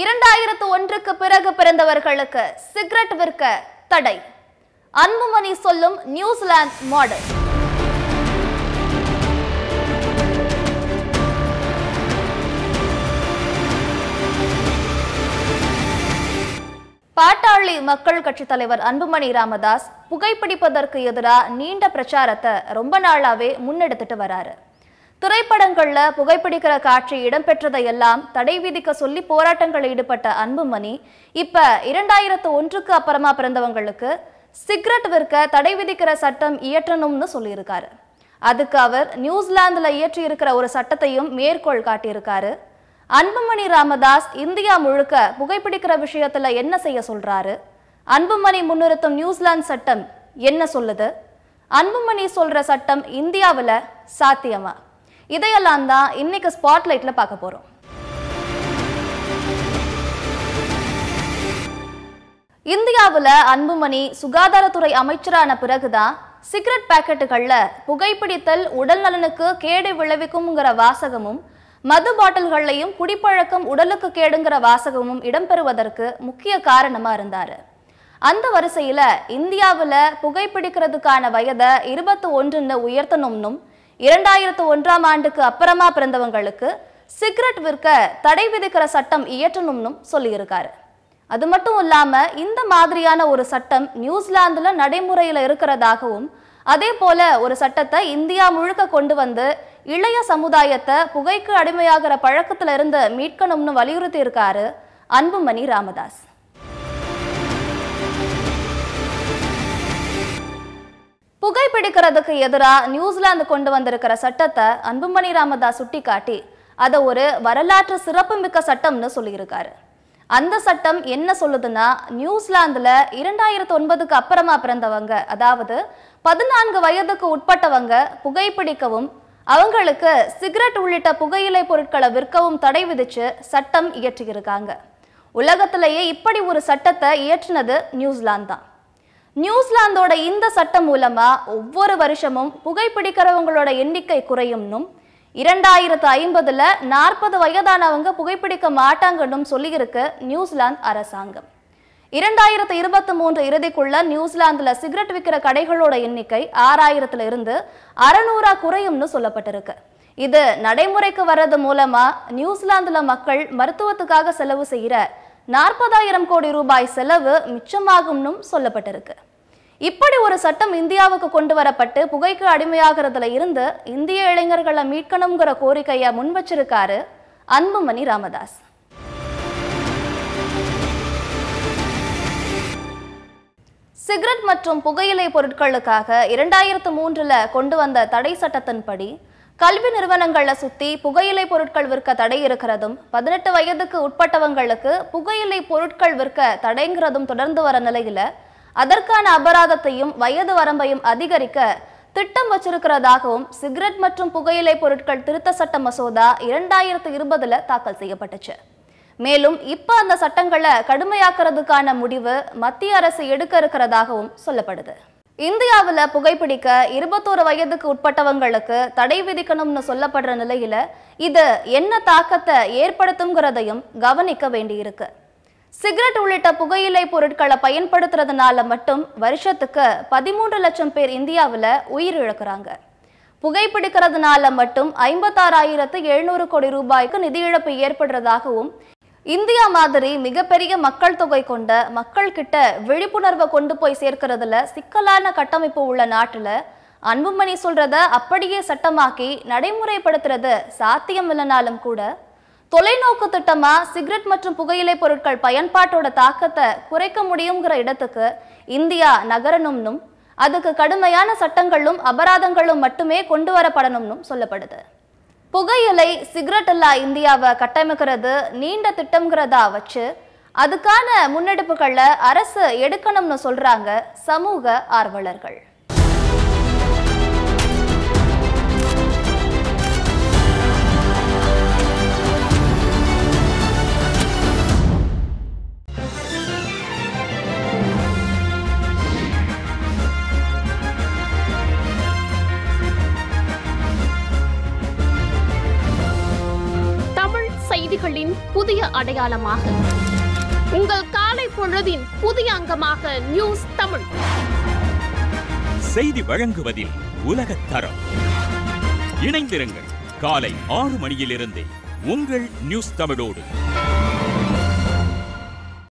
இரண்டாயிரத்து ஒன்றுக்கு பிறகு பிறந்தவர்களுக்கு சிகரெட் விற்க தடை அன்புமணி சொல்லும் நியூசிலாந்து மாடல் பாட்டாளி மக்கள் கட்சி தலைவர் அன்புமணி ராமதாஸ் புகைப்பிடிப்பதற்கு எதிராக நீண்ட பிரச்சாரத்தை ரொம்ப நாளாவே முன்னெடுத்துட்டு வராரு திரைப்படங்கள்ல புகைப்பிடிக்கிற காட்சி இடம்பெற்றதையெல்லாம் தடை விதிக்க சொல்லி போராட்டங்களில் ஈடுபட்ட அன்புமணி இப்ப இரண்டாயிரத்து ஒன்றுக்கு அப்புறமா பிறந்தவங்களுக்கு சிகரெட் விற்க தடை விதிக்கிற சட்டம் இயற்றணும்னு சொல்லியிருக்காரு அதுக்கு அவர் நியூசிலாந்துல இயற்றி இருக்கிற ஒரு சட்டத்தையும் மேற்கோள் காட்டியிருக்காரு அன்புமணி ராமதாஸ் இந்தியா முழுக்க புகைப்பிடிக்கிற விஷயத்துல என்ன செய்ய சொல்றாரு அன்புமணி முன்னிறுத்தும் நியூசிலாந்து சட்டம் என்ன சொல்லுது அன்புமணி சொல்ற சட்டம் இந்தியாவுல சாத்தியமா இதையெல்லாம் தான் இன்னைக்கு ஸ்பாட்லைட்ல பார்க்க போறோம் இந்தியாவுல அன்புமணி சுகாதாரத்துறை அமைச்சரான பிறகுதான் சிகரெட் பாக்கெட்டுகள்ல புகைப்பிடித்தல் உடல் நலனுக்கு கேடு விளைவிக்கும்ங்கிற வாசகமும் மது பாட்டில்கள்லையும் குடிப்பழக்கம் உடலுக்கு கேடுங்கிற வாசகமும் இடம்பெறுவதற்கு முக்கிய காரணமா இருந்தாரு அந்த வரிசையில இந்தியாவுல புகைப்பிடிக்கிறதுக்கான வயதை இருபத்தி ஒன்றுன்னு உயர்த்தணும்னும் இரண்டாயிரத்து ஒன்றாம் ஆண்டுக்கு அப்புறமா பிறந்தவங்களுக்கு சிகரெட் விற்க தடை விதிக்கிற சட்டம் இயற்றணும்னும் சொல்லியிருக்காரு அது மட்டும் இல்லாம இந்த மாதிரியான ஒரு சட்டம் நியூசிலாந்துல நடைமுறையில இருக்கிறதாகவும் அதே போல ஒரு சட்டத்தை இந்தியா முழுக்க கொண்டு வந்து இளைய சமுதாயத்தை புகைக்கு அடிமையாகிற பழக்கத்துல இருந்து மீட்கணும்னு வலியுறுத்தி இருக்காரு அன்புமணி ராமதாஸ் புகைப்பிடிக்கிறதுக்கு எதிராக நியூசிலாந்து கொண்டு வந்திருக்கிற சட்டத்தை அன்புமணி ராமதாஸ் சுட்டிக்காட்டி அதை ஒரு வரலாற்று சிறப்புமிக்க சட்டம்னு சொல்லியிருக்காரு அந்த சட்டம் என்ன சொல்லுதுன்னா நியூசிலாந்துல இரண்டாயிரத்து ஒன்பதுக்கு அப்புறமா பிறந்தவங்க அதாவது பதினான்கு வயதுக்கு உட்பட்டவங்க புகைப்பிடிக்கவும் அவங்களுக்கு சிகரெட் உள்ளிட்ட புகையிலை பொருட்களை விற்கவும் தடை விதிச்சு சட்டம் இயற்றியிருக்காங்க உலகத்திலேயே இப்படி ஒரு சட்டத்தை இயற்றினது நியூசிலாந்து தான் நியூசிலாந்தோட இந்த சட்டம் மூலமா ஒவ்வொரு வருஷமும் புகைப்பிடிக்கிறவங்களோட எண்ணிக்கை குறையும்னும் இரண்டாயிரத்து ஐம்பதுல நாற்பது வயதானவங்க புகைப்பிடிக்க மாட்டாங்கன்னும் சொல்லியிருக்கு நியூசிலாந்து அரசாங்கம் இரண்டாயிரத்து இருபத்தி மூன்று இறுதிக்குள்ள நியூசிலாந்துல சிகரெட் விற்கிற கடைகளோட எண்ணிக்கை ஆறாயிரத்துல இருந்து அறநூறா குறையும்னு சொல்லப்பட்டிருக்கு இது நடைமுறைக்கு வர்றது மூலமா நியூசிலாந்துல மக்கள் மருத்துவத்துக்காக செலவு செய்யற நாற்பதாயிரம் கோடி ரூபாய் செலவு மிச்சமாகும்னும் சொல்லப்பட்டிருக்கு இப்படி ஒரு சட்டம் இந்தியாவுக்கு கொண்டு வரப்பட்டு புகைக்கு அடிமையாகிறதுல இருந்து இந்திய இளைஞர்களை மீட்கணுங்கிற கோரிக்கையை முன் வச்சிருக்காரு அன்புமணி ராமதாஸ் சிகரெட் மற்றும் புகையிலை பொருட்களுக்காக இரண்டாயிரத்து மூன்றுல கொண்டு வந்த தடை சட்டத்தின்படி கல்வி நிறுவனங்களை சுத்தி புகையிலை பொருட்கள் விற்க தடை இருக்கிறதும் பதினெட்டு வயதுக்கு உட்பட்டவங்களுக்கு புகையிலை பொருட்கள் விற்க தடைங்கிறதும் தொடர்ந்து வர நிலையில அதற்கான அபராதத்தையும் வயது வரம்பையும் அதிகரிக்க திட்டம் வச்சிருக்கிறதாகவும் சிகரெட் மற்றும் புகையிலை பொருட்கள் திருத்த சட்ட மசோதா இரண்டாயிரத்து இருபதுல தாக்கல் செய்யப்பட்டுச்சு மேலும் இப்ப அந்த சட்டங்களை கடுமையாக்குறதுக்கான முடிவு மத்திய அரசு எடுக்க இருக்கிறதாகவும் சொல்லப்படுது இந்தியாவுல புகைப்பிடிக்க இருபத்தோரு வயதுக்கு உட்பட்டவங்களுக்கு தடை விதிக்கணும்னு சொல்லப்படுற நிலையில இது என்ன தாக்கத்தை ஏற்படுத்துங்கிறதையும் கவனிக்க வேண்டியிருக்கு சிகரெட் உள்ளிட்ட புகையிலை பொருட்களை பயன்படுத்துறதுனால மட்டும் வருஷத்துக்கு பதிமூன்று லட்சம் பேர் இந்தியாவுல உயிரிழக்கிறாங்க புகைப்பிடிக்கிறதுனால மட்டும் ஐம்பத்தாறாயிரத்து எழுநூறு கோடி ரூபாய்க்கு நிதி இழப்பு ஏற்படுறதாகவும் இந்தியா மாதிரி மிகப்பெரிய மக்கள் தொகை கொண்ட மக்கள் கிட்ட விழிப்புணர்வை கொண்டு போய் சேர்க்கறதுல சிக்கலான கட்டமைப்பு உள்ள நாட்டுல அன்புமணி சொல்றத அப்படியே சட்டமாக்கி நடைமுறைப்படுத்துறது சாத்தியம் இல்லைனாலும் கூட தொலைநோக்கு திட்டமா சிகரெட் மற்றும் புகையிலை பொருட்கள் பயன்பாட்டோட தாக்கத்தை குறைக்க முடியுங்கிற இடத்துக்கு இந்தியா நகரணும்னும் அதுக்கு கடுமையான சட்டங்களும் அபராதங்களும் மட்டுமே கொண்டு வரப்படணும்னும் சொல்லப்படுது புகையிலை சிகரெட் இல்லா இந்தியாவை கட்டமைக்கிறது நீண்ட திட்டம்ங்கிறதா வச்சு அதுக்கான முன்னெடுப்புகளை அரசு எடுக்கணும்னு சொல்றாங்க சமூக ஆர்வலர்கள் செய்திகளின் புதிய அடையாளமாக உங்கள் காலை பொழுதின் புதிய அங்கமாக நியூஸ் தமிழ் செய்தி வழங்குவதில் உலகத் தரம் இணைந்திருங்கள் காலை ஆறு மணியிலிருந்தே உங்கள் நியூஸ் தமிழோடு